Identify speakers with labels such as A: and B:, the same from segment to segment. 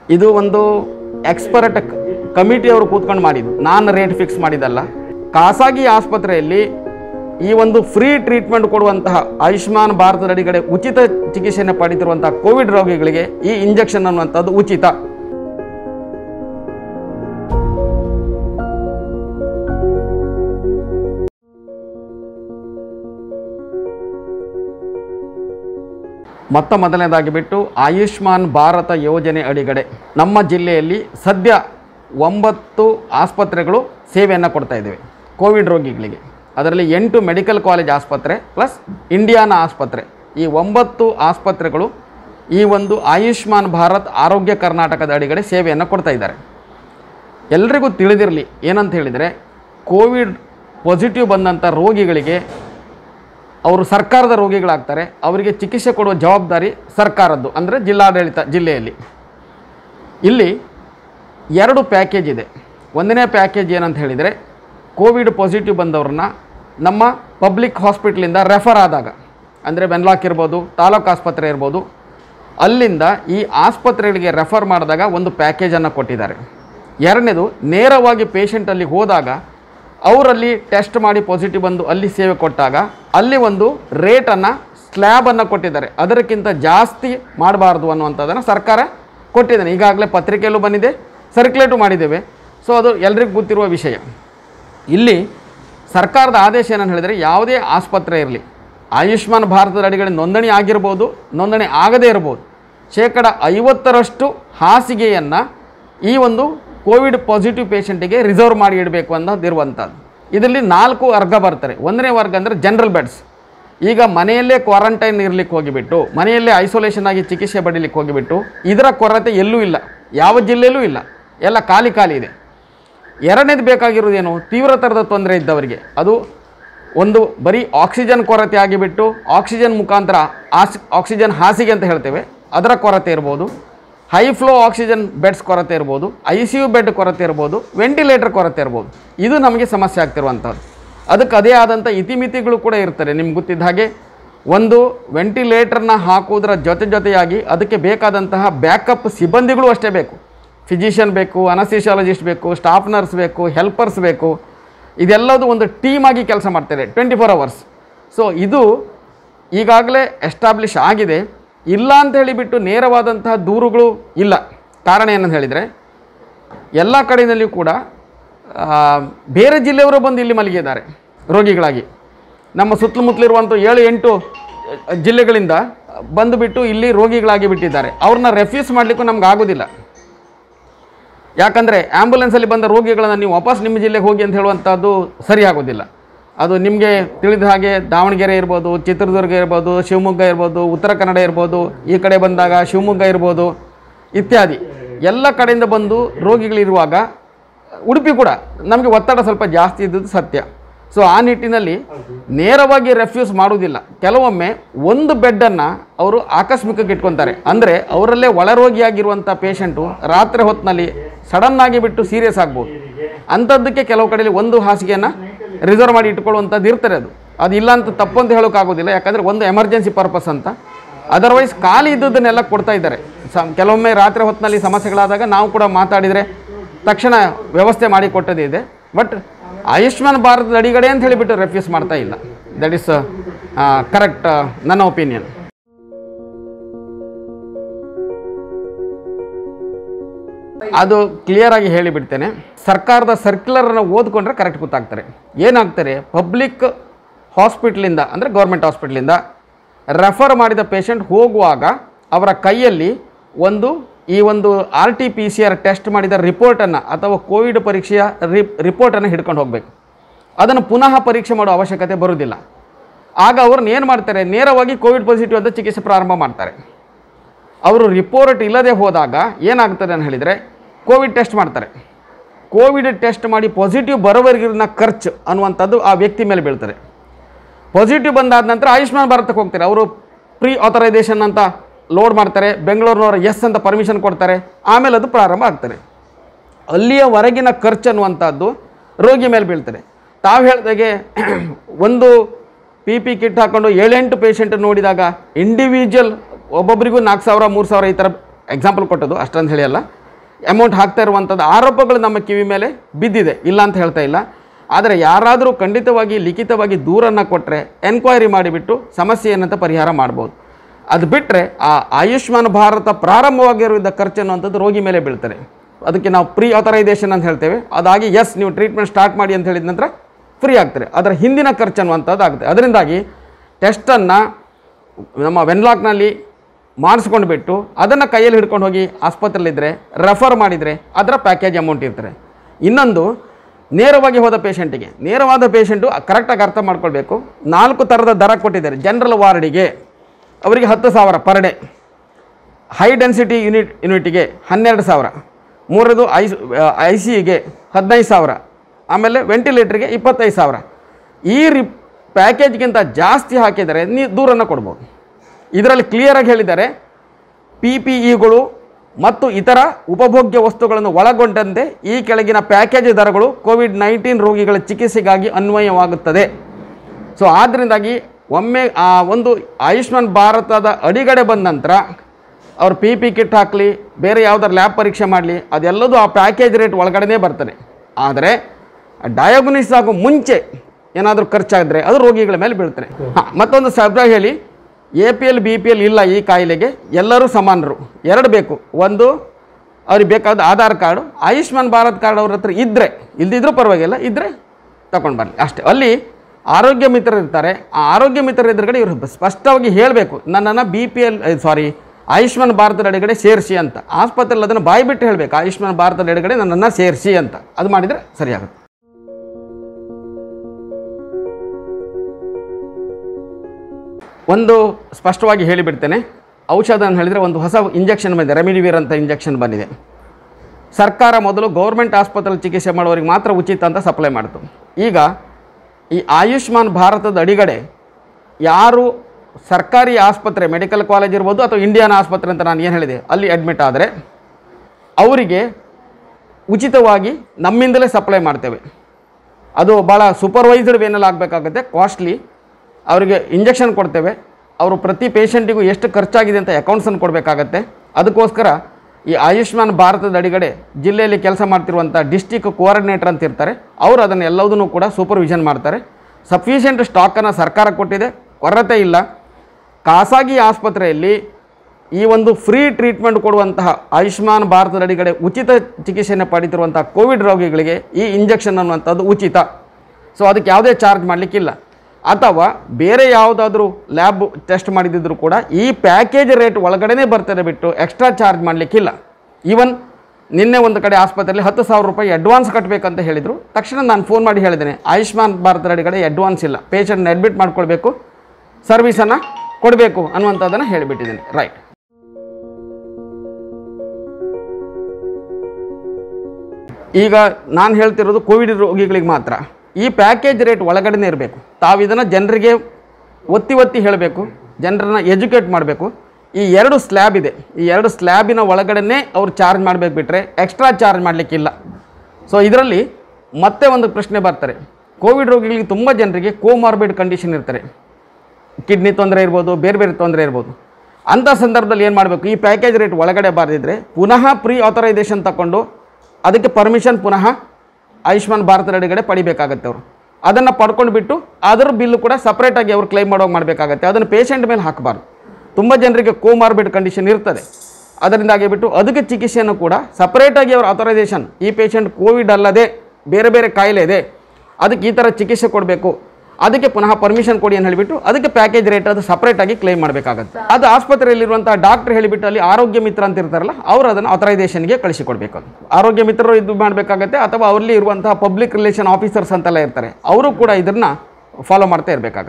A: ಇದು ಒಂದು ಎಕ್ಸ್ಪರ್ಟ್ ಕಮಿಟಿಯವರು ಕೂತ್ಕೊಂಡು ಮಾಡಿದ್ದು ನಾನು ರೇಟ್ ಫಿಕ್ಸ್ ಮಾಡಿದ್ದಲ್ಲ ಖಾಸಗಿ ಆಸ್ಪತ್ರೆಯಲ್ಲಿ ಈ ಒಂದು ಫ್ರೀ ಟ್ರೀಟ್ಮೆಂಟ್ ಕೊಡುವಂತಹ ಆಯುಷ್ಮಾನ್ ಭಾರತದ ಅಡಿಗಡೆ ಉಚಿತ ಚಿಕಿತ್ಸೆಯನ್ನು ಪಡೆದಿರುವಂತಹ ಕೋವಿಡ್ ರೋಗಿಗಳಿಗೆ ಈ ಇಂಜೆಕ್ಷನ್ ಅನ್ನುವಂಥದ್ದು ಉಚಿತ ಮೊತ್ತ ಮೊದಲನೇದಾಗಿ ಬಿಟ್ಟು ಆಯುಷ್ಮಾನ್ ಭಾರತ ಯೋಜನೆ ಅಡಿಗಡೆ ನಮ್ಮ ಜಿಲ್ಲೆಯಲ್ಲಿ ಸದ್ಯ ಒಂಬತ್ತು ಆಸ್ಪತ್ರೆಗಳು ಸೇವೆಯನ್ನು ಕೊಡ್ತಾ ಇದ್ದೇವೆ ಕೋವಿಡ್ ರೋಗಿಗಳಿಗೆ ಅದರಲ್ಲಿ ಎಂಟು ಮೆಡಿಕಲ್ ಕಾಲೇಜ್ ಆಸ್ಪತ್ರೆ ಪ್ಲಸ್ ಇಂಡಿಯಾನ ಆಸ್ಪತ್ರೆ ಈ ಒಂಬತ್ತು ಆಸ್ಪತ್ರೆಗಳು ಈ ಒಂದು ಆಯುಷ್ಮಾನ್ ಭಾರತ್ ಆರೋಗ್ಯ ಕರ್ನಾಟಕದ ಅಡಿಗಡೆ ಸೇವೆಯನ್ನು ಕೊಡ್ತಾ ಇದ್ದಾರೆ ಎಲ್ರಿಗೂ ತಿಳಿದಿರಲಿ ಏನಂತ ಹೇಳಿದರೆ ಕೋವಿಡ್ ಪಾಸಿಟಿವ್ ಬಂದಂಥ ರೋಗಿಗಳಿಗೆ ಅವರು ಸರ್ಕಾರದ ರೋಗಿಗಳಾಗ್ತಾರೆ ಅವರಿಗೆ ಚಿಕಿತ್ಸೆ ಕೊಡುವ ಜವಾಬ್ದಾರಿ ಸರ್ಕಾರದ್ದು ಅಂದರೆ ಜಿಲ್ಲಾಡಳಿತ ಜಿಲ್ಲೆಯಲ್ಲಿ ಇಲ್ಲಿ ಎರಡು ಪ್ಯಾಕೇಜ್ ಇದೆ ಒಂದನೇ ಪ್ಯಾಕೇಜ್ ಏನಂತ ಹೇಳಿದರೆ ಕೋವಿಡ್ ಪಾಸಿಟಿವ್ ಬಂದವ್ರನ್ನ ನಮ್ಮ ಪಬ್ಲಿಕ್ ಹಾಸ್ಪಿಟ್ಲಿಂದ ರೆಫರ್ ಆದಾಗ ಅಂದರೆ ವೆನ್ಲಾಕ್ ಇರ್ಬೋದು ತಾಲೂಕು ಆಸ್ಪತ್ರೆ ಇರ್ಬೋದು ಅಲ್ಲಿಂದ ಈ ಆಸ್ಪತ್ರೆಗಳಿಗೆ ರೆಫರ್ ಮಾಡಿದಾಗ ಒಂದು ಪ್ಯಾಕೇಜನ್ನು ಕೊಟ್ಟಿದ್ದಾರೆ ಎರಡನೇದು ನೇರವಾಗಿ ಪೇಷಂಟ್ ಅಲ್ಲಿ ಹೋದಾಗ ಅವರಲ್ಲಿ ಟೆಸ್ಟ್ ಮಾಡಿ ಪಾಸಿಟಿವ್ ಬಂದು ಅಲ್ಲಿ ಸೇವೆ ಕೊಟ್ಟಾಗ ಅಲ್ಲಿ ಒಂದು ರೇಟನ್ನು ಸ್ಲ್ಯಾಬನ್ನು ಕೊಟ್ಟಿದ್ದಾರೆ ಅದಕ್ಕಿಂತ ಜಾಸ್ತಿ ಮಾಡಬಾರ್ದು ಅನ್ನುವಂಥದ್ದನ್ನು ಸರ್ಕಾರ ಕೊಟ್ಟಿದ್ದಾನೆ ಈಗಾಗಲೇ ಪತ್ರಿಕೆಯಲ್ಲೂ ಬಂದಿದೆ ಸರ್ಕ್ಯುಲೇಟು ಮಾಡಿದ್ದೇವೆ ಸೊ ಅದು ಎಲ್ರಿಗೂ ಗೊತ್ತಿರುವ ವಿಷಯ ಇಲ್ಲಿ ಸರ್ಕಾರದ ಆದೇಶ ಏನಂತ ಹೇಳಿದರೆ ಯಾವುದೇ ಆಸ್ಪತ್ರೆ ಇರಲಿ ಆಯುಷ್ಮಾನ್ ಭಾರತದ ಅಡಿಗಡೆ ನೋಂದಣಿ ಆಗಿರ್ಬೋದು ನೋಂದಣಿ ಆಗದೇ ಇರ್ಬೋದು ಶೇಕಡ ಐವತ್ತರಷ್ಟು ಹಾಸಿಗೆಯನ್ನು ಈ ಒಂದು ಕೋವಿಡ್ ಪಾಸಿಟಿವ್ ಪೇಷಂಟಿಗೆ ರಿಸರ್ವ್ ಮಾಡಿ ಇಡಬೇಕು ಅನ್ನೋದಿರುವಂಥದ್ದು ಇದರಲ್ಲಿ ನಾಲ್ಕು ವರ್ಗ ಬರ್ತಾರೆ ಒಂದನೇ ವರ್ಗ ಅಂದರೆ ಜನರಲ್ ಬೆಡ್ಸ್ ಈಗ ಮನೆಯಲ್ಲೇ ಕ್ವಾರಂಟೈನ್ ಇರಲಿಕ್ಕೆ ಹೋಗಿಬಿಟ್ಟು ಮನೆಯಲ್ಲೇ ಐಸೋಲೇಷನ್ ಆಗಿ ಚಿಕಿತ್ಸೆ ಪಡೀಲಿಕ್ಕೆ ಹೋಗಿಬಿಟ್ಟು ಇದರ ಕೊರತೆ ಎಲ್ಲೂ ಇಲ್ಲ ಯಾವ ಜಿಲ್ಲೆಯಲ್ಲೂ ಇಲ್ಲ ಎಲ್ಲ ಖಾಲಿ ಖಾಲಿ ಇದೆ ಎರಡನೇದು ಬೇಕಾಗಿರೋದೇನು ತೀವ್ರತರದ ತೊಂದರೆ ಇದ್ದವರಿಗೆ ಅದು ಒಂದು ಬರೀ ಆಕ್ಸಿಜನ್ ಕೊರತೆ ಆಗಿಬಿಟ್ಟು ಆಕ್ಸಿಜನ್ ಮುಖಾಂತರ ಆಸ್ ಆಕ್ಸಿಜನ್ ಹಾಸಿಗೆ ಅಂತ ಹೇಳ್ತೇವೆ ಅದರ ಕೊರತೆ ಇರ್ಬೋದು ಹೈ ಫ್ಲೋ ಆಕ್ಸಿಜನ್ ಬೆಡ್ಸ್ ಕೊರತೆ ಇರ್ಬೋದು ಐ ಸಿ ಯು ಬೆಡ್ ಕೊರತೆ ಇರ್ಬೋದು ವೆಂಟಿಲೇಟರ್ ಕೊರತೆ ಇರ್ಬೋದು ಇದು ನಮಗೆ ಸಮಸ್ಯೆ ಆಗ್ತಿರುವಂಥದ್ದು ಅದಕ್ಕೆ ಅದೇ ಆದಂಥ ಇತಿಮಿತಿಗಳು ಕೂಡ ಇರ್ತಾರೆ ನಿಮ್ಗೆ ಗೊತ್ತಿದ್ದ ಹಾಗೆ ಒಂದು ವೆಂಟಿಲೇಟರ್ನ ಹಾಕುವುದರ ಜೊತೆ ಜೊತೆಯಾಗಿ ಅದಕ್ಕೆ ಬೇಕಾದಂತಹ ಬ್ಯಾಕಪ್ ಸಿಬ್ಬಂದಿಗಳು ಅಷ್ಟೇ ಬೇಕು ಫಿಸಿಷಿಯನ್ ಬೇಕು ಅನಸ್ಟಿಷಿಯಾಲಜಿಸ್ಟ್ ಬೇಕು ಸ್ಟಾಫ್ ನರ್ಸ್ ಬೇಕು ಹೆಲ್ಪರ್ಸ್ ಬೇಕು ಇದೆಲ್ಲದು ಒಂದು ಟೀಮಾಗಿ ಕೆಲಸ ಮಾಡ್ತಾರೆ ಟ್ವೆಂಟಿ ಫೋರ್ ಅವರ್ಸ್ ಸೊ ಇದು ಈಗಾಗಲೇ ಎಸ್ಟಾಬ್ಲಿಷ್ ಆಗಿದೆ ಇಲ್ಲ ಅಂತ ಹೇಳಿಬಿಟ್ಟು ನೇರವಾದಂತಹ ದೂರುಗಳು ಇಲ್ಲ ಕಾರಣ ಏನಂತ ಹೇಳಿದರೆ ಎಲ್ಲ ಕಡೆಯಲ್ಲಿಯೂ ಕೂಡ ಆ, ಬೇರೆ ಜಿಲ್ಲೆಯವರು ಬಂದು ಇಲ್ಲಿ ಮಲಗಿದ್ದಾರೆ ರೋಗಿಗಳಾಗಿ ನಮ್ಮ ಸುತ್ತಮುತ್ತಲಿರುವಂಥ ಏಳು ಎಂಟು ಅ, ಜಿಲ್ಲೆಗಳಿಂದ ಬಂದುಬಿಟ್ಟು ಇಲ್ಲಿ ರೋಗಿಗಳಾಗಿ ಬಿಟ್ಟಿದ್ದಾರೆ ಅವ್ರನ್ನ ರೆಫ್ಯೂಸ್ ಮಾಡಲಿಕ್ಕೂ ನಮ್ಗೆ ಆಗೋದಿಲ್ಲ ಯಾಕಂದರೆ ಆ್ಯಂಬುಲೆನ್ಸಲ್ಲಿ ಬಂದ ರೋಗಿಗಳನ್ನು ನೀವು ವಾಪಸ್ ನಿಮ್ಮ ಜಿಲ್ಲೆಗೆ ಹೋಗಿ ಅಂತ ಹೇಳುವಂಥದ್ದು ಸರಿ ಆಗೋದಿಲ್ಲ ಅದು ನಿಮಗೆ ತಿಳಿದ ಹಾಗೆ ದಾವಣಗೆರೆ ಇರ್ಬೋದು ಚಿತ್ರದುರ್ಗ ಇರ್ಬೋದು ಶಿವಮೊಗ್ಗ ಇರ್ಬೋದು ಉತ್ತರ ಕನ್ನಡ ಇರ್ಬೋದು ಈ ಕಡೆ ಬಂದಾಗ ಶಿವಮೊಗ್ಗ ಇರ್ಬೋದು ಇತ್ಯಾದಿ ಎಲ್ಲ ಕಡೆಯಿಂದ ಬಂದು ರೋಗಿಗಳಿರುವಾಗ ಉಡುಪಿ ಕೂಡ ನಮಗೆ ಒತ್ತಡ ಸ್ವಲ್ಪ ಜಾಸ್ತಿ ಇದ್ದದ್ದು ಸತ್ಯ ಸೊ ಆ ನಿಟ್ಟಿನಲ್ಲಿ ನೇರವಾಗಿ ರೆಫ್ಯೂಸ್ ಮಾಡುವುದಿಲ್ಲ ಕೆಲವೊಮ್ಮೆ ಒಂದು ಬೆಡ್ಡನ್ನು ಅವರು ಆಕಸ್ಮಿಕಕ್ಕೆ ಇಟ್ಕೊತಾರೆ ಅಂದರೆ ಅವರಲ್ಲೇ ಒಳರೋಗಿಯಾಗಿರುವಂಥ ಪೇಷಂಟು ರಾತ್ರಿ ಹೊತ್ತಿನಲ್ಲಿ ಸಡನ್ ಆಗಿ ಬಿಟ್ಟು ಸೀರಿಯಸ್ ಆಗ್ಬೋದು ಅಂಥದ್ದಕ್ಕೆ ಕೆಲವು ಕಡೆಯಲ್ಲಿ ಒಂದು ಹಾಸಿಗೆಯನ್ನು ರಿಸರ್ವ್ ಮಾಡಿ ಇಟ್ಕೊಳ್ಳುವಂಥದ್ದು ಇರ್ತಾರೆ ಅದು ಅದು ಇಲ್ಲ ಅಂತ ತಪ್ಪು ಅಂತ ಹೇಳೋಕ್ಕಾಗೋದಿಲ್ಲ ಯಾಕಂದರೆ ಒಂದು ಎಮರ್ಜೆನ್ಸಿ ಪರ್ಪಸ್ ಅಂತ ಅದರ್ವೈಸ್ ಖಾಲಿ ಇದ್ದದನ್ನೆಲ್ಲ ಕೊಡ್ತಾ ಇದ್ದಾರೆ ಸ ಕೆಲವೊಮ್ಮೆ ರಾತ್ರಿ ಹೊತ್ತಿನಲ್ಲಿ ಸಮಸ್ಯೆಗಳಾದಾಗ ನಾವು ಕೂಡ ಮಾತಾಡಿದರೆ ತಕ್ಷಣ ವ್ಯವಸ್ಥೆ ಮಾಡಿ ಕೊಟ್ಟದಿದೆ ಬಟ್ ಆಯುಷ್ಮಾನ್ ಭಾರತದ ಅಡಿಗಡೆ ಅಂತ ಹೇಳಿಬಿಟ್ಟು ರೆಫ್ಯೂಸ್ ಮಾಡ್ತಾ ಇಲ್ಲ ದಟ್ ಇಸ್ ಕರೆಕ್ಟ್ ನನ್ನ ಒಪಿನಿಯನ್ ಅದು ಕ್ಲಿಯರ್ ಆಗಿ ಹೇಳಿಬಿಡ್ತೇನೆ ಸರ್ಕಾರದ ಸರ್ಕ್ಯುಲರನ್ನು ಓದ್ಕೊಂಡ್ರೆ ಕರೆಕ್ಟ್ ಗೊತ್ತಾಗ್ತಾರೆ ಏನಾಗ್ತಾರೆ ಪಬ್ಲಿಕ್ ಹಾಸ್ಪಿಟ್ಲಿಂದ ಅಂದರೆ ಗೌರ್ಮೆಂಟ್ ಹಾಸ್ಪಿಟ್ಲಿಂದ ರೆಫರ್ ಮಾಡಿದ ಪೇಷಂಟ್ ಹೋಗುವಾಗ ಅವರ ಕೈಯಲ್ಲಿ ಒಂದು ಈ ಒಂದು R T P C R test ಮಾಡಿದ ರಿಪೋರ್ಟನ್ನು ಅಥವಾ ಕೋವಿಡ್ ಪರೀಕ್ಷೆಯ ರಿ ರಿಪೋರ್ಟನ್ನು ಹಿಡ್ಕೊಂಡು ಹೋಗಬೇಕು ಅದನ್ನು ಪುನಃ ಪರೀಕ್ಷೆ ಮಾಡೋ ಅವಶ್ಯಕತೆ ಬರುವುದಿಲ್ಲ ಆಗ ಅವ್ರನ್ನ ಏನು ಮಾಡ್ತಾರೆ ನೇರವಾಗಿ ಕೋವಿಡ್ ಪಾಸಿಟಿವ್ ಅಂತ ಚಿಕಿತ್ಸೆ ಪ್ರಾರಂಭ ಮಾಡ್ತಾರೆ ಅವರು ರಿಪೋರ್ಟ್ ಇಲ್ಲದೆ ಹೋದಾಗ ಏನಾಗ್ತದೆ ಅಂತ ಹೇಳಿದರೆ ಕೋವಿಡ್ ಟೆಸ್ಟ್ ಮಾಡ್ತಾರೆ ಕೋವಿಡ್ ಟೆಸ್ಟ್ ಮಾಡಿ ಪಾಸಿಟಿವ್ ಬರೋವರೆಗಿನ ಖರ್ಚು ಅನ್ನುವಂಥದ್ದು ಆ ವ್ಯಕ್ತಿ ಮೇಲೆ ಬೀಳ್ತದೆ ಪಾಸಿಟಿವ್ ಬಂದಾದ ನಂತರ ಆಯುಷ್ಮಾನ್ ಭಾರತಕ್ಕೆ ಹೋಗ್ತಾರೆ ಅವರು ಪ್ರೀ ಆಥರೈಸೇಷನ್ ಅಂತ ಲೋಡ್ ಮಾಡ್ತಾರೆ ಬೆಂಗಳೂರಿನವರು ಎಸ್ ಅಂತ ಪರ್ಮಿಷನ್ ಕೊಡ್ತಾರೆ ಆಮೇಲೆ ಅದು ಪ್ರಾರಂಭ ಆಗ್ತದೆ ಅಲ್ಲಿಯವರೆಗಿನ ಖರ್ಚು ಅನ್ನುವಂಥದ್ದು ರೋಗಿ ಮೇಲೆ ಬೀಳ್ತದೆ ತಾವು ಹೇಳಿದಾಗೆ ಒಂದು ಪಿ ಪಿ ಕಿಟ್ ಹಾಕ್ಕೊಂಡು ಏಳೆಂಟು ಪೇಷಂಟ್ ನೋಡಿದಾಗ ಇಂಡಿವಿಜುವಲ್ ಒಬ್ಬೊಬ್ಬರಿಗೂ ನಾಲ್ಕು ಸಾವಿರ ಮೂರು ಸಾವಿರ ಈ ಥರ ಎಕ್ಸಾಂಪಲ್ ಕೊಟ್ಟದ್ದು ಅಷ್ಟಂತ ಹೇಳಿ ಅಲ್ಲ ಅಮೌಂಟ್ ಹಾಕ್ತಾ ಇರುವಂಥದ್ದು ಆರೋಪಗಳು ನಮ್ಮ ಕಿವಿ ಮೇಲೆ ಬಿದ್ದಿದೆ ಇಲ್ಲ ಅಂತ ಹೇಳ್ತಾ ಇಲ್ಲ ಆದರೆ ಯಾರಾದರೂ ಖಂಡಿತವಾಗಿ ಲಿಖಿತವಾಗಿ ದೂರನ್ನು ಕೊಟ್ಟರೆ ಎನ್ಕ್ವೈರಿ ಮಾಡಿಬಿಟ್ಟು ಸಮಸ್ಯೆ ಏನಂತ ಪರಿಹಾರ ಮಾಡ್ಬೋದು ಅದು ಬಿಟ್ಟರೆ ಆ ಆಯುಷ್ಮಾನ್ ಭಾರತ ಪ್ರಾರಂಭವಾಗಿರುವ ಖರ್ಚು ಅನ್ನುವಂಥದ್ದು ರೋಗಿ ಮೇಲೆ ಬೀಳ್ತಾರೆ ಅದಕ್ಕೆ ನಾವು ಪ್ರೀ ಆಥರೈಸೇಷನ್ ಅಂತ ಹೇಳ್ತೇವೆ ಅದಾಗಿ ಎಸ್ ನೀವು ಟ್ರೀಟ್ಮೆಂಟ್ ಸ್ಟಾರ್ಟ್ ಮಾಡಿ ಅಂತ ಹೇಳಿದ ನಂತರ ಫ್ರೀ ಆಗ್ತಾರೆ ಅದರ ಹಿಂದಿನ ಖರ್ಚು ಅನ್ನುವಂಥದ್ದು ಆಗುತ್ತೆ ಅದರಿಂದಾಗಿ ಟೆಸ್ಟನ್ನು ನಮ್ಮ ವೆನ್ಲಾಕ್ನಲ್ಲಿ ಮಾಡಿಸ್ಕೊಂಡು ಬಿಟ್ಟು ಅದನ್ನು ಕೈಯಲ್ಲಿ ಹಿಡ್ಕೊಂಡು ಹೋಗಿ ಆಸ್ಪತ್ರೆಯಲ್ಲಿದ್ದರೆ ರೆಫರ್ ಮಾಡಿದರೆ ಅದರ ಪ್ಯಾಕೇಜ್ ಅಮೌಂಟ್ ಇರ್ತಾರೆ ಇನ್ನೊಂದು ನೇರವಾಗಿ ಹೋದ ಪೇಷಂಟಿಗೆ ನೇರವಾದ ಪೇಷಂಟು ಕರೆಕ್ಟಾಗಿ ಅರ್ಥ ಮಾಡ್ಕೊಳ್ಬೇಕು ನಾಲ್ಕು ಥರದ ದರ ಕೊಟ್ಟಿದ್ದಾರೆ ಜನರಲ್ ವಾರ್ಡಿಗೆ ಅವರಿಗೆ ಹತ್ತು ಸಾವಿರ per day high density unit ಯೂನಿಟಿಗೆ ಹನ್ನೆರಡು ಸಾವಿರ ಮೂರದು ಐ ಐ ಸಿಗೆ ಹದಿನೈದು ಸಾವಿರ ಆಮೇಲೆ ವೆಂಟಿಲೇಟ್ರಿಗೆ ಇಪ್ಪತ್ತೈದು ಸಾವಿರ ಈ ರಿ ಪ್ಯಾಕೇಜ್ಗಿಂತ ಜಾಸ್ತಿ ಹಾಕಿದರೆ ನೀವು ದೂರನ್ನು ಕೊಡ್ಬೋದು ಇದರಲ್ಲಿ ಕ್ಲಿಯರಾಗಿ ಹೇಳಿದ್ದಾರೆ ಪಿ ಪಿ ಇಗಳು ಮತ್ತು ಇತರ ಉಪಭೋಗ್ಯ ವಸ್ತುಗಳನ್ನು ಒಳಗೊಂಡಂತೆ ಈ ಕೆಳಗಿನ ಪ್ಯಾಕೇಜ್ ದರಗಳು ಕೋವಿಡ್ ನೈನ್ಟೀನ್ ರೋಗಿಗಳ ಚಿಕಿತ್ಸೆಗಾಗಿ ಅನ್ವಯವಾಗುತ್ತದೆ ಸೊ ಆದ್ದರಿಂದಾಗಿ ಒಮ್ಮೆ ಆ ಒಂದು ಆಯುಷ್ಮಾನ್ ಭಾರತದ ಅಡಿಗಡೆ ಬಂದ ನಂತರ ಅವ್ರು ಪಿ ಪಿ ಕಿಟ್ ಹಾಕಲಿ ಬೇರೆ ಯಾವ್ದಾರು ಲ್ಯಾಬ್ ಪರೀಕ್ಷೆ ಮಾಡಲಿ ಅದೆಲ್ಲದೂ ಆ ಪ್ಯಾಕೇಜ್ ರೇಟ್ ಒಳಗಡೆನೇ ಬರ್ತದೆ ಆದರೆ ಡಯಾಗ್ನೋಸಿಸ್ ಆಗೋ ಮುಂಚೆ ಏನಾದರೂ ಖರ್ಚಾದರೆ ಅದು ರೋಗಿಗಳ ಮೇಲೆ ಬೀಳ್ತಾರೆ ಹಾಂ ಮತ್ತೊಂದು ಶಬ್ದ ಹೇಳಿ A P L B P L ಇಲ್ಲ ಈ ಕಾಯಿಲೆಗೆ ಎಲ್ಲರೂ ಸಮಾನರು ಎರಡು ಬೇಕು ಒಂದು ಅವ್ರಿಗೆ ಬೇಕಾದ ಆಧಾರ್ ಕಾರ್ಡು ಆಯುಷ್ಮಾನ್ ಭಾರತ್ ಕಾರ್ಡ್ ಅವ್ರ ಹತ್ರ ಇದ್ದರೆ ಇಲ್ದಿದ್ರೂ ಪರವಾಗಿಲ್ಲ ಇದ್ದರೆ ತಗೊಂಡು ಬರಲಿ ಅಷ್ಟೇ ಅಲ್ಲಿ ಆರೋಗ್ಯ ಮಿತ್ರರು ಇರ್ತಾರೆ ಆ ಆರೋಗ್ಯ ಮಿತ್ರರ ಎದುರುಗಡೆ ಇವರು ಸ್ಪಷ್ಟವಾಗಿ ಹೇಳಬೇಕು ನನ್ನನ್ನು B P L sorry Ayushman ಭಾರತದ ಎಡೆಗಡೆ ಸೇರಿಸಿ ಅಂತ ಆಸ್ಪತ್ರೆಯಲ್ಲಿ ಅದನ್ನು ಬಾಯಿ ಬಿಟ್ಟು ಹೇಳಬೇಕು ಆಯುಷ್ಮಾನ್ ಭಾರತದ ಎಡೆಗಡೆ ನನ್ನನ್ನು ಸೇರಿಸಿ ಅಂತ ಅದು ಮಾಡಿದರೆ ಸರಿಯಾಗುತ್ತೆ ಒಂದು ಸ್ಪಷ್ಟವಾಗಿ ಹೇಳಿಬಿಡ್ತೇನೆ ಔಷಧ ಅಂತ ಹೇಳಿದರೆ ಒಂದು ಹೊಸ ಇಂಜೆಕ್ಷನ್ ಬಂದಿದೆ ರೆಮಿಡಿವೀರ್ ಅಂತ ಇಂಜೆಕ್ಷನ್ ಬಂದಿದೆ ಸರ್ಕಾರ ಮೊದಲು ಗೌರ್ಮೆಂಟ್ ಆಸ್ಪತ್ರೆಯಲ್ಲಿ ಚಿಕಿತ್ಸೆ ಮಾಡೋರಿಗೆ ಮಾತ್ರ ಉಚಿತ ಅಂತ ಸಪ್ಲೈ ಮಾಡ್ತು ಈಗ ಈ ಆಯುಷ್ಮಾನ್ ಭಾರತದ ಅಡಿಗಡೆ ಯಾರು ಸರ್ಕಾರಿ ಆಸ್ಪತ್ರೆ ಮೆಡಿಕಲ್ ಕಾಲೇಜ್ ಇರ್ಬೋದು ಅಥವಾ ಇಂಡಿಯನ್ ಆಸ್ಪತ್ರೆ ಅಂತ ನಾನು ಏನು ಹೇಳಿದೆ ಅಲ್ಲಿ ಅಡ್ಮಿಟ್ ಆದರೆ ಅವರಿಗೆ ಉಚಿತವಾಗಿ ನಮ್ಮಿಂದಲೇ ಸಪ್ಲೈ ಮಾಡ್ತೇವೆ ಅದು ಭಾಳ ಸೂಪರ್ವೈಸ್ಡ್ ವೇನಲ್ಲಿ ಆಗಬೇಕಾಗುತ್ತೆ ಕಾಸ್ಟ್ಲಿ ಅವರಿಗೆ ಇಂಜೆಕ್ಷನ್ ಕೊಡ್ತೇವೆ ಅವರು ಪ್ರತಿ ಪೇಷಂಟಿಗೂ ಎಷ್ಟು ಖರ್ಚಾಗಿದೆ ಅಂತ ಅಕೌಂಟ್ಸನ್ನು ಕೊಡಬೇಕಾಗತ್ತೆ ಅದಕ್ಕೋಸ್ಕರ ಈ ಆಯುಷ್ಮಾನ್ ಭಾರತದ ಅಡಿಗಡೆ ಜಿಲ್ಲೆಯಲ್ಲಿ ಕೆಲಸ ಮಾಡ್ತಿರುವಂಥ ಡಿಸ್ಟಿಕ್ ಕೋಆರ್ಡಿನೇಟರ್ ಅಂತ ಇರ್ತಾರೆ ಅವರು ಅದನ್ನು ಎಲ್ಲದನ್ನೂ ಕೂಡ ಸೂಪರ್ವಿಷನ್ ಮಾಡ್ತಾರೆ ಸಫಿಷಿಯೆಂಟ್ ಸ್ಟಾಕನ್ನು ಸರ್ಕಾರ ಕೊಟ್ಟಿದೆ ಕೊರತೆ ಇಲ್ಲ ಖಾಸಗಿ ಆಸ್ಪತ್ರೆಯಲ್ಲಿ ಈ ಒಂದು ಫ್ರೀ ಟ್ರೀಟ್ಮೆಂಟ್ ಕೊಡುವಂತಹ ಆಯುಷ್ಮಾನ್ ಭಾರತದ ಅಡಿಗಡೆ ಉಚಿತ ಚಿಕಿತ್ಸೆಯನ್ನು ಪಡೀತಿರುವಂತಹ ಕೋವಿಡ್ ರೋಗಿಗಳಿಗೆ ಈ ಇಂಜೆಕ್ಷನ್ ಅನ್ನುವಂಥದ್ದು ಉಚಿತ ಸೊ ಅದಕ್ಕೆ ಯಾವುದೇ ಚಾರ್ಜ್ ಮಾಡಲಿಕ್ಕಿಲ್ಲ ಅಥವಾ ಬೇರೆ ಯಾವುದಾದ್ರೂ ಲ್ಯಾಬ್ ಟೆಸ್ಟ್ ಮಾಡಿದಿದ್ರು ಕೂಡ ಈ ಪ್ಯಾಕೇಜ್ ರೇಟ್ ಒಳಗಡೆನೇ ಬರ್ತದೆ ಬಿಟ್ಟು ಎಕ್ಸ್ಟ್ರಾ ಚಾರ್ಜ್ ಮಾಡಲಿಕ್ಕಿಲ್ಲ ಈವನ್ ನಿನ್ನೆ ಒಂದು ಕಡೆ ಆಸ್ಪತ್ರೆಯಲ್ಲಿ ಹತ್ತು ಸಾವಿರ ರೂಪಾಯಿ ಅಡ್ವಾನ್ಸ್ ಕಟ್ಟಬೇಕಂತ ಹೇಳಿದರು ತಕ್ಷಣ ನಾನು ಫೋನ್ ಮಾಡಿ ಹೇಳಿದ್ದೇನೆ ಆಯುಷ್ಮಾನ್ ಭಾರತದ ಅಡಿಗಡೆ ಅಡ್ವಾನ್ಸ್ ಇಲ್ಲ ಪೇಷಂಟ್ನ ಅಡ್ಮಿಟ್ ಮಾಡ್ಕೊಳ್ಬೇಕು ಸರ್ವಿಸನ್ನು ಕೊಡಬೇಕು ಅನ್ನುವಂಥದ್ದನ್ನು ಹೇಳಿಬಿಟ್ಟಿದ್ದೀನಿ ರೈಟ್ ಈಗ ನಾನು ಹೇಳ್ತಿರೋದು ಕೋವಿಡ್ ರೋಗಿಗಳಿಗೆ ಮಾತ್ರ ಈ ಪ್ಯಾಕೇಜ್ ರೇಟ್ ಒಳಗಡೆನೇ ಇರಬೇಕು ತಾವು ಇದನ್ನು ಜನರಿಗೆ ಒತ್ತಿ ಒತ್ತಿ ಹೇಳಬೇಕು ಜನರನ್ನ ಎಜುಕೇಟ್ ಮಾಡಬೇಕು ಈ ಎರಡು ಸ್ಲ್ಯಾಬ್ ಇದೆ ಈ ಎರಡು ಸ್ಲ್ಯಾಬಿನ ಒಳಗಡೆನೇ ಅವ್ರು ಚಾರ್ಜ್ ಮಾಡಬೇಕು ಬಿಟ್ಟರೆ ಎಕ್ಸ್ಟ್ರಾ ಚಾರ್ಜ್ ಮಾಡಲಿಕ್ಕಿಲ್ಲ ಸೊ ಇದರಲ್ಲಿ ಮತ್ತೆ ಒಂದು ಪ್ರಶ್ನೆ ಬರ್ತಾರೆ ಕೋವಿಡ್ ರೋಗಿಗಳಿಗೆ ತುಂಬ ಜನರಿಗೆ ಕೋಮಾರ್ಬಿಡ್ ಕಂಡೀಷನ್ ಇರ್ತಾರೆ ಕಿಡ್ನಿ ತೊಂದರೆ ಇರ್ಬೋದು ಬೇರೆ ಬೇರೆ ತೊಂದರೆ ಇರ್ಬೋದು ಅಂಥ ಸಂದರ್ಭದಲ್ಲಿ ಏನು ಮಾಡಬೇಕು ಈ ಪ್ಯಾಕೇಜ್ ರೇಟ್ ಒಳಗಡೆ ಬಾರದಿದ್ದರೆ ಪುನಃ ಪ್ರೀ ಆಥರೈಸೇಷನ್ ತಗೊಂಡು ಅದಕ್ಕೆ ಪರ್ಮಿಷನ್ ಪುನಃ ಆಯುಷ್ಮಾನ್ ಭಾರತದ ಅಡಿಗಡೆ ಪಡಿಬೇಕಾಗತ್ತೆ ಅವರು ಅದನ್ನು ಪಡ್ಕೊಂಡು ಬಿಟ್ಟು ಅದರ ಬಿಲ್ಲು ಕೂಡ ಸಪ್ರೇಟಾಗಿ ಅವ್ರು ಕ್ಲೈಮ್ ಮಾಡೋಗಿ ಮಾಡಬೇಕಾಗತ್ತೆ ಅದನ್ನು ಪೇಷಂಟ್ ಮೇಲೆ ಹಾಕಬಾರ್ದು ತುಂಬ ಜನರಿಗೆ ಕೋಮಾರ್ಬಿಡ್ ಕಂಡೀಷನ್ ಇರ್ತದೆ ಅದರಿಂದಾಗಿ ಬಿಟ್ಟು ಅದಕ್ಕೆ ಚಿಕಿತ್ಸೆಯನ್ನು ಕೂಡ ಸಪ್ರೇಟಾಗಿ ಅವ್ರ ಆಥರೈಸೇಷನ್ ಈ ಪೇಷಂಟ್ ಕೋವಿಡ್ ಅಲ್ಲದೆ ಬೇರೆ ಬೇರೆ ಕಾಯಿಲೆ ಇದೆ ಅದಕ್ಕೆ ಈ ಥರ ಚಿಕಿತ್ಸೆ ಕೊಡಬೇಕು ಅದಕ್ಕೆ ಪುನಃ ಪರ್ಮಿಷನ್ ಕೊಡಿ ಅಂತ ಹೇಳಿಬಿಟ್ಟು ಅದಕ್ಕೆ ಪ್ಯಾಕೇಜ್ ರೇಟ್ ಅದು ಸಪ್ರೇಟಾಗಿ ಕ್ಲೈಮ್ ಮಾಡಬೇಕಾಗುತ್ತೆ ಅದು ಆಸ್ಪತ್ರೆಯಲ್ಲಿರುವಂಥ ಡಾಕ್ಟರ್ ಹೇಳಿಬಿಟ್ಟು ಅಲ್ಲಿ ಆರೋಗ್ಯ ಮಿತ್ರ ಅಂತ ಇರ್ತಾರಲ್ಲ ಅವರು ಅದನ್ನು ಆಥರೈಸೇಷನ್ಗೆ ಕಳಿಸಿಕೊಡ್ಬೇಕು ಅದು ಆರೋಗ್ಯ ಮಿತ್ರರು ಇದು ಮಾಡಬೇಕಾಗತ್ತೆ ಅಥವಾ ಅವರಲ್ಲಿ ಇರುವಂತಹ ಪಬ್ಲಿಕ್ ರಿಲೇಷನ್ ಆಫೀಸರ್ಸ್ ಅಂತೆಲ್ಲ ಇರ್ತಾರೆ ಅವರು ಕೂಡ ಇದನ್ನು ಫಾಲೋ ಮಾಡ್ತಾ ಇರಬೇಕಾಗತ್ತೆ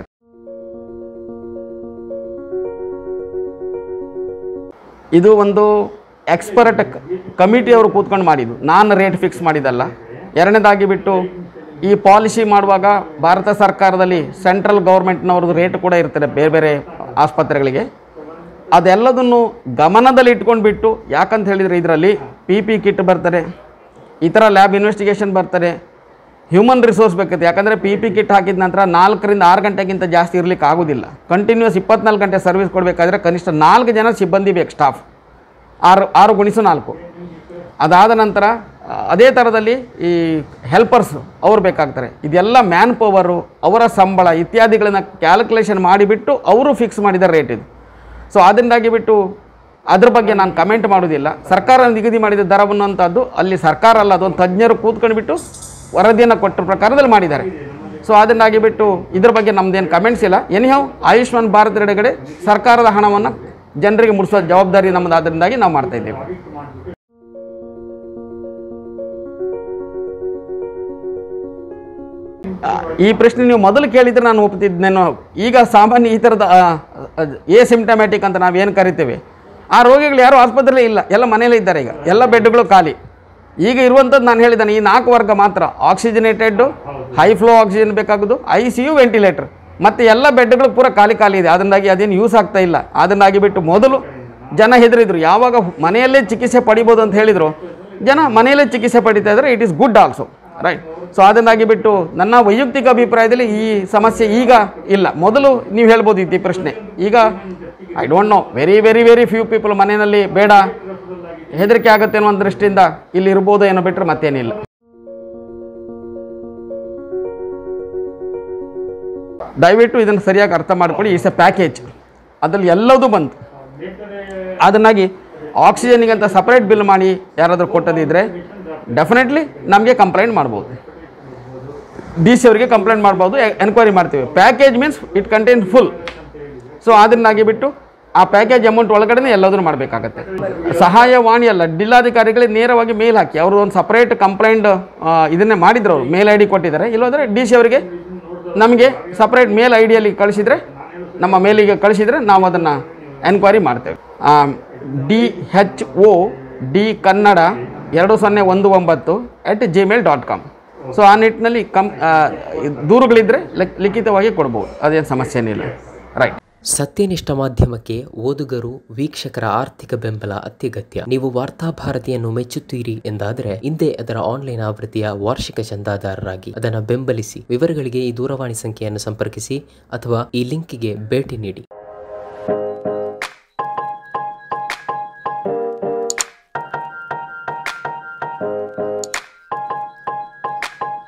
A: ಇದು ಒಂದು ಎಕ್ಸ್ಪರ್ಟ್ ಕಮಿಟಿ ಅವರು ಕೂತ್ಕೊಂಡು ಮಾಡಿದ್ದು ನಾನು ರೇಟ್ ಫಿಕ್ಸ್ ಮಾಡಿದ್ದಲ್ಲ ಎರಡನೇದಾಗಿ ಬಿಟ್ಟು ಈ ಪಾಲಿಸಿ ಮಾಡುವಾಗ ಭಾರತ ಸರ್ಕಾರದಲ್ಲಿ ಸೆಂಟ್ರಲ್ ಗೌರ್ಮೆಂಟ್ನವ್ರದ್ದು ರೇಟ್ ಕೂಡ ಇರ್ತದೆ ಬೇರೆ ಬೇರೆ ಆಸ್ಪತ್ರೆಗಳಿಗೆ ಅದೆಲ್ಲದನ್ನು ಗಮನದಲ್ಲಿ ಇಟ್ಕೊಂಡು ಬಿಟ್ಟು ಯಾಕಂತ ಹೇಳಿದರೆ ಇದರಲ್ಲಿ ಪಿ ಪಿ ಕಿಟ್ ಬರ್ತಾರೆ ಇತರ ಲ್ಯಾಬ್ ಇನ್ವೆಸ್ಟಿಗೇಷನ್ ಬರ್ತಾರೆ ಹ್ಯೂಮನ್ ರಿಸೋರ್ಸ್ ಬೇಕೈತೆ ಯಾಕಂದರೆ ಪಿ ಪಿ ಕಿಟ್ ಹಾಕಿದ ನಂತರ ನಾಲ್ಕರಿಂದ ಆರು ಗಂಟೆಗಿಂತ ಜಾಸ್ತಿ ಇರಲಿಕ್ಕೆ ಆಗೋದಿಲ್ಲ ಕಂಟಿನ್ಯೂಸ್ ಇಪ್ಪತ್ನಾಲ್ಕು ಗಂಟೆ ಸರ್ವಿಸ್ ಕೊಡಬೇಕಾದ್ರೆ ಕನಿಷ್ಠ ನಾಲ್ಕು ಜನ ಸಿಬ್ಬಂದಿ ಬೇಕು ಸ್ಟಾಫ್ ಆರು ಆರು ಗುಣಿಸು ನಾಲ್ಕು ಅದಾದ ನಂತರ ಆ, ಅದೇ ಥರದಲ್ಲಿ ಈ ಹೆಲ್ಪರ್ಸ್ ಅವ್ರು ಬೇಕಾಗ್ತಾರೆ ಇದೆಲ್ಲ ಮ್ಯಾನ್ ಪವರು ಅವರ ಸಂಬಳ ಇತ್ಯಾದಿಗಳನ್ನು ಕ್ಯಾಲ್ಕುಲೇಷನ್ ಮಾಡಿಬಿಟ್ಟು ಅವರು ಫಿಕ್ಸ್ ಮಾಡಿದ ರೇಟ್ ಇದು ಸೊ ಅದರಿಂದಾಗಿ ಬಿಟ್ಟು ಅದ್ರ ಬಗ್ಗೆ ನಾನು ಕಮೆಂಟ್ ಮಾಡೋದಿಲ್ಲ ಸರ್ಕಾರ ನಿಗದಿ ಮಾಡಿದ ದರವನ್ನುವಂಥದ್ದು ಅಲ್ಲಿ ಸರ್ಕಾರ ಅಲ್ಲ ಅದೊಂದು ತಜ್ಞರು ಕೂತ್ಕೊಂಡ್ಬಿಟ್ಟು ವರದಿಯನ್ನು ಕೊಟ್ಟ ಪ್ರಕಾರದಲ್ಲಿ ಮಾಡಿದ್ದಾರೆ ಸೊ ಅದನ್ನಾಗಿ ಬಿಟ್ಟು ಇದ್ರ ಬಗ್ಗೆ ನಮ್ದೇನು ಕಮೆಂಟ್ಸ್ ಇಲ್ಲ ಎನಿಹೌ ಆಯುಷ್ಮಾನ್ ಭಾರತ್ ಎಡೆಗಡೆ ಸರ್ಕಾರದ ಹಣವನ್ನು ಜನರಿಗೆ ಮುಡಿಸೋ ಜವಾಬ್ದಾರಿ ನಮ್ಮದು ಅದರಿಂದಾಗಿ ನಾವು ಮಾಡ್ತಾ ಇದ್ದೇವೆ ಆ, ಈ ಪ್ರಶ್ನೆ ನೀವು ಮೊದಲು ಕೇಳಿದ್ರೆ ನಾನು ಒಪ್ತಿದ್ದೇನೋ ಈಗ ಸಾಮಾನ್ಯ ಈ ಥರದ ಎ ಸಿಂಪ್ಟಮ್ಯಾಟಿಕ್ ಅಂತ ನಾವೇನು ಕರಿತೇವೆ ಆ ರೋಗಿಗಳು ಯಾರು ಆಸ್ಪತ್ರೆಯಲ್ಲೇ ಇಲ್ಲ ಎಲ್ಲ ಮನೆಯಲ್ಲೇ ಇದ್ದಾರೆ ಈಗ ಎಲ್ಲ ಬೆಡ್ಗಳು ಖಾಲಿ ಈಗ ಇರುವಂಥದ್ದು ನಾನು ಹೇಳಿದ್ದೇನೆ ಈ ನಾಲ್ಕು ವರ್ಗ ಮಾತ್ರ ಆಕ್ಸಿಜನೇಟೆಡ್ ಹೈ ಫ್ಲೋ ಆಕ್ಸಿಜನ್ ಬೇಕಾಗೋದು ಐ ಸಿ ಯು ವೆಂಟಿಲೇಟರ್ ಮತ್ತು ಎಲ್ಲ ಬೆಡ್ಗಳು ಪೂರ ಖಾಲಿ ಖಾಲಿ ಇದೆ ಅದರಿಂದಾಗಿ ಅದೇನು ಯೂಸ್ ಆಗ್ತಾ ಇಲ್ಲ ಅದನ್ನಾಗಿ ಬಿಟ್ಟು ಮೊದಲು ಜನ ಹೆದರಿದ್ರು ಯಾವಾಗ ಮನೆಯಲ್ಲೇ ಚಿಕಿತ್ಸೆ ಪಡಿಬೋದು ಅಂತ ಹೇಳಿದರು ಜನ ಮನೆಯಲ್ಲೇ ಚಿಕಿತ್ಸೆ ಪಡಿತಾ ಇದ್ದಾರೆ it is good also right so ಅದನ್ನಾಗಿ ಬಿಟ್ಟು ನನ್ನ ವೈಯಕ್ತಿಕ ಅಭಿಪ್ರಾಯದಲ್ಲಿ ಈ ಸಮಸ್ಯೆ ಈಗ ಇಲ್ಲ ಮೊದಲು ನೀವು ಹೇಳ್ಬೋದು ಇತ್ತು ಈ ಪ್ರಶ್ನೆ ಈಗ I don't know very very very few people ಮನೆಯಲ್ಲಿ ಬೇಡ ಹೆದರಿಕೆ ಆಗುತ್ತೆ ಅನ್ನೋ ಒಂದು ದೃಷ್ಟಿಯಿಂದ ಇಲ್ಲಿ ಇರ್ಬೋದು ಏನೋ ಬಿಟ್ಟರೆ ಮತ್ತೇನಿಲ್ಲ ದಯವಿಟ್ಟು ಇದನ್ನು ಸರಿಯಾಗಿ ಅರ್ಥ ಮಾಡ್ಕೊಳ್ಳಿ ಇಸ್ ಎ ಪ್ಯಾಕೇಜ್ ಅದರಲ್ಲಿ ಎಲ್ಲದೂ ಬಂತು ಅದನ್ನಾಗಿ ಆಕ್ಸಿಜನ್ಗೆ ಅಂತ ಸಪ್ರೇಟ್ ಬಿಲ್ ಮಾಡಿ ಯಾರಾದರೂ ಕೊಟ್ಟದಿದ್ದರೆ ಡೆಫಿನೆಟ್ಲಿ ನಮಗೆ ಕಂಪ್ಲೇಂಟ್ ಮಾಡ್ಬೋದು ಡಿ ಸಿ ಅವರಿಗೆ ಕಂಪ್ಲೇಂಟ್ ಮಾಡ್ಬೋದು ಎನ್ಕ್ವೈರಿ ಮಾಡ್ತೀವಿ package means it contain full so ಅದನ್ನಾಗಿ ಬಿಟ್ಟು ಆ ಪ್ಯಾಕೇಜ್ ಅಮೌಂಟ್ ಒಳಗಡೆ ಎಲ್ಲದನ್ನು ಮಾಡಬೇಕಾಗತ್ತೆ ಸಹಾಯವಾಣಿ ಅಲ್ಲ ಜಿಲ್ಲಾಧಿಕಾರಿಗಳಿಗೆ ನೇರವಾಗಿ ಮೇಲ್ ಹಾಕಿ ಅವರು ಒಂದು ಸಪ್ರೇಟ್ ಕಂಪ್ಲೇಂಟ್ ಇದನ್ನೇ ಮಾಡಿದ್ರು ಅವರು ಮೇಲ್ ಐ ಡಿ ಕೊಟ್ಟಿದ್ದಾರೆ ಇಲ್ಲಂದರೆ ಡಿ ಸಿ ಅವರಿಗೆ ನಮಗೆ ಸಪ್ರೇಟ್ ಮೇಲ್ ಐ ಡಿಯಲ್ಲಿ ಕಳಿಸಿದರೆ ನಮ್ಮ ಮೇಲಿಗೆ ಕಳಿಸಿದರೆ ನಾವು ಅದನ್ನು ಎನ್ಕ್ವೈರಿ ಮಾಡ್ತೇವೆ D H O D Kannada ಎರಡು ಸೊನ್ನೆ ಒಂದು ಒಂಬತ್ತು at Gmail dot com so ಆ ನಿಟ್ಟಿನಲ್ಲಿ ಕಮ್ ಆ, ದೂರುಗಳಿದ್ದರೆ ಲಿಖ್- ಲಿಖಿತವಾಗಿ ಕೊಡ್ಬೋದು ಅದೇನು ಸಮಸ್ಯೆ ಏನಿಲ್ಲ ರೈಟ್
B: ಸತ್ಯನಿಷ್ಠ ಮಾಧ್ಯಮಕ್ಕೆ ಓದುಗರು ವೀಕ್ಷಕರ ಆರ್ಥಿಕ ಬೆಂಬಲ ಅತ್ಯಗತ್ಯ ನೀವು ವಾರ್ತಾಭಾರತಿಯನ್ನು ಮೆಚ್ಚುತ್ತೀರಿ ಎಂದಾದರೆ ಹಿಂದೆ ಅದರ ಆನ್ಲೈನ್ ಆವೃತ್ತಿಯ ವಾರ್ಷಿಕ ಚಂದಾದಾರರಾಗಿ ಅದನ್ನು ಬೆಂಬಲಿಸಿ ವಿವರಗಳಿಗೆ ಈ ದೂರವಾಣಿ ಸಂಖ್ಯೆಯನ್ನು ಸಂಪರ್ಕಿಸಿ ಅಥವಾ ಈ ಲಿಂಕಿಗೆ ಭೇಟಿ ನೀಡಿ